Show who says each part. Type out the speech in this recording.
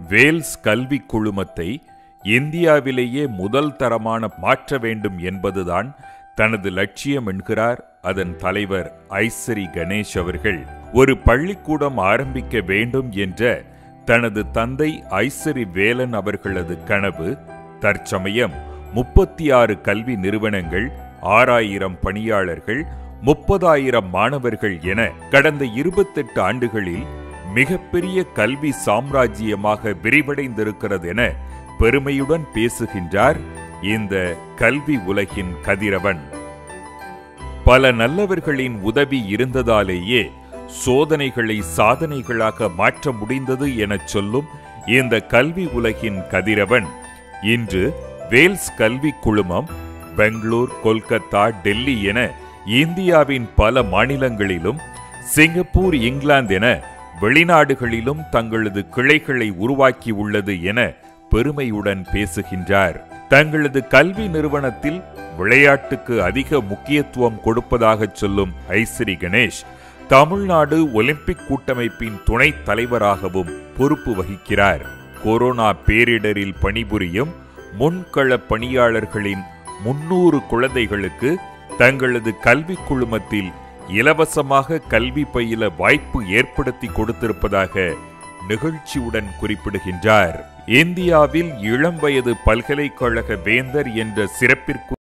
Speaker 1: Wales கல்வி குழுமத்தை இந்தியாவிலேயே முதல் தரமான மாற்ற வேண்டும் என்பதுதான் தனது லட்சியம் என்கிறார் அதன் தலைவர் ஐசரி கணேஷ் அவர்கள் ஒரு பள்ளிக்கூடம் ஆரம்பிக்க வேண்டும் என்ற தனது தந்தை ஐசரி வேலன் அவர்களது கனவு தற்சமயம் முப்பத்தி ஆறு கல்வி நிறுவனங்கள் ஆறாயிரம் பணியாளர்கள் முப்பதாயிரம் மாணவர்கள் என கடந்த இருபத்தெட்டு ஆண்டுகளில் மிகப்பெரிய கல்வி சாம்ராஜ்யமாக விரிவடைந்திருக்கிறது என பெருமையுடன் பேசுகின்றார் இந்த கல்வி உலகின் கதிரவன் பல நல்லவர்களின் உதவி இருந்ததாலேயே சோதனைகளை சாதனைகளாக மாற்ற முடிந்தது எனச் சொல்லும் இந்த கல்வி உலகின் கதிரவன் இன்று வேல்ஸ் கல்வி குழுமம் பெங்களூர் கொல்கத்தா டெல்லி என இந்தியாவின் பல மாநிலங்களிலும் சிங்கப்பூர் இங்கிலாந்து என வெளிநாடுகளிலும் தங்களது கிளைகளை உருவாக்கி உள்ளது என பெருமையுடன் பேசுகின்றார் தங்களது கல்வி நிறுவனத்தில் விளையாட்டுக்கு அதிக முக்கியத்துவம் கொடுப்பதாக சொல்லும் ஐஸ்வரி கணேஷ் தமிழ்நாடு ஒலிம்பிக் கூட்டமைப்பின் துணைத் தலைவராகவும் பொறுப்பு வகிக்கிறார் கொரோனா பேரிடரில் பணிபுரியும் முன்கள பணியாளர்களின் முன்னூறு குழந்தைகளுக்கு தங்களது கல்வி குழுமத்தில் இலவசமாக கல்வி பயில வாய்ப்பு ஏற்படுத்தி கொடுத்திருப்பதாக நிகழ்ச்சியுடன் குறிப்பிடுகின்றார் இந்தியாவில் இளம் வயது பல்கலைக்கழக வேந்தர் என்ற சிறப்பிற்கு